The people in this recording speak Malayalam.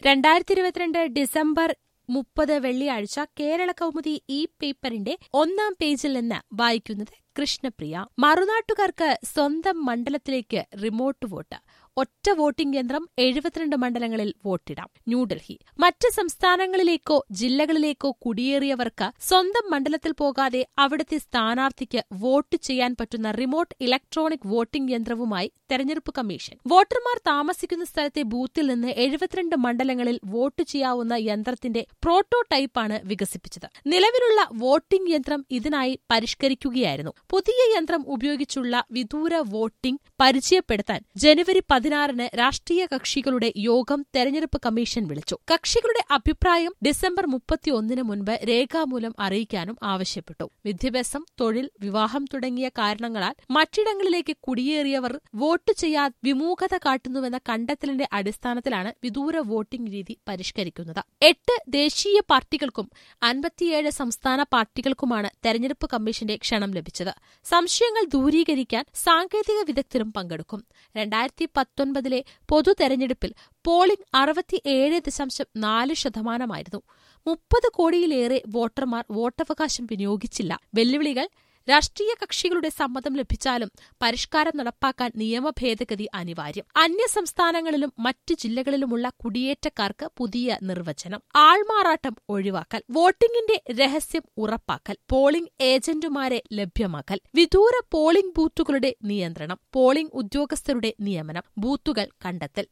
രണ്ടായിരത്തി ഇരുപത്തിരണ്ട് ഡിസംബർ മുപ്പത് വെള്ളിയാഴ്ച കേരള കൗമുദി ഈ പേപ്പറിന്റെ ഒന്നാം പേജിൽ നിന്ന് വായിക്കുന്നത് കൃഷ്ണപ്രിയ മറുനാട്ടുകാർക്ക് സ്വന്തം മണ്ഡലത്തിലേക്ക് റിമോട്ട് വോട്ട് ഒറ്റ വോട്ടിംഗ് യന്ത്രം എഴുപത്തിരണ്ട് മണ്ഡലങ്ങളിൽ വോട്ടിടാം ന്യൂഡൽഹി മറ്റ് സംസ്ഥാനങ്ങളിലേക്കോ ജില്ലകളിലേക്കോ കുടിയേറിയവർക്ക് സ്വന്തം മണ്ഡലത്തിൽ പോകാതെ അവിടുത്തെ സ്ഥാനാർത്ഥിക്ക് വോട്ട് ചെയ്യാൻ പറ്റുന്ന റിമോട്ട് ഇലക്ട്രോണിക് വോട്ടിംഗ് യന്ത്രവുമായി തെരഞ്ഞെടുപ്പ് കമ്മീഷൻ വോട്ടർമാർ താമസിക്കുന്ന സ്ഥലത്തെ ബൂത്തിൽ നിന്ന് എഴുപത്തിരണ്ട് മണ്ഡലങ്ങളിൽ വോട്ട് ചെയ്യാവുന്ന യന്ത്രത്തിന്റെ പ്രോട്ടോടൈപ്പാണ് വികസിപ്പിച്ചത് നിലവിലുള്ള വോട്ടിംഗ് യന്ത്രം ഇതിനായി പരിഷ്കരിക്കുകയായിരുന്നു പുതിയ യന്ത്രം ഉപയോഗിച്ചുള്ള വിദൂര വോട്ടിംഗ് പരിചയപ്പെടുത്താൻ ജനുവരി പതിനാറിന് രാഷ്ട്രീയ കക്ഷികളുടെ യോഗം തെരഞ്ഞെടുപ്പ് കമ്മീഷൻ വിളിച്ചു കക്ഷികളുടെ അഭിപ്രായം ഡിസംബർ മുപ്പത്തിയൊന്നിന് മുൻപ് രേഖാമൂലം അറിയിക്കാനും ആവശ്യപ്പെട്ടു വിദ്യാഭ്യാസം തൊഴിൽ വിവാഹം തുടങ്ങിയ കാരണങ്ങളാൽ മറ്റിടങ്ങളിലേക്ക് കുടിയേറിയവർ വോട്ട് ചെയ്യാൻ വിമുഖത കാട്ടുന്നുവെന്ന കണ്ടെത്തലിന്റെ അടിസ്ഥാനത്തിലാണ് വിദൂര വോട്ടിംഗ് രീതി പരിഷ്കരിക്കുന്നത് എട്ട് ദേശീയ പാർട്ടികൾക്കും അൻപത്തിയേഴ് സംസ്ഥാന പാർട്ടികൾക്കുമാണ് തെരഞ്ഞെടുപ്പ് കമ്മീഷന്റെ ക്ഷണം ലഭിച്ചത് സംശയങ്ങൾ ദൂരീകരിക്കാൻ സാങ്കേതിക വിദഗ്ധരും പങ്കെടുക്കും രണ്ടായിരത്തി പത്തൊൻപതിലെ പൊതു തെരഞ്ഞെടുപ്പിൽ പോളിംഗ് അറുപത്തിയേഴ് ദശാംശം നാല് ശതമാനമായിരുന്നു മുപ്പത് കോടിയിലേറെ വോട്ടർമാർ വോട്ടവകാശം വിനിയോഗിച്ചില്ല വെല്ലുവിളികൾ രാഷ്ട്രീയ കക്ഷികളുടെ സമ്മതം ലഭിച്ചാലും പരിഷ്കാരം നടപ്പാക്കാൻ നിയമ ഭേദഗതി അനിവാര്യം അന്യ സംസ്ഥാനങ്ങളിലും മറ്റു ജില്ലകളിലുമുള്ള കുടിയേറ്റക്കാർക്ക് പുതിയ നിർവചനം ആൾമാറാട്ടം ഒഴിവാക്കൽ വോട്ടിംഗിന്റെ രഹസ്യം ഉറപ്പാക്കൽ പോളിംഗ് ഏജന്റുമാരെ ലഭ്യമാക്കൽ വിദൂര പോളിംഗ് ബൂത്തുകളുടെ നിയന്ത്രണം പോളിംഗ് ഉദ്യോഗസ്ഥരുടെ നിയമനം ബൂത്തുകൾ കണ്ടെത്തൽ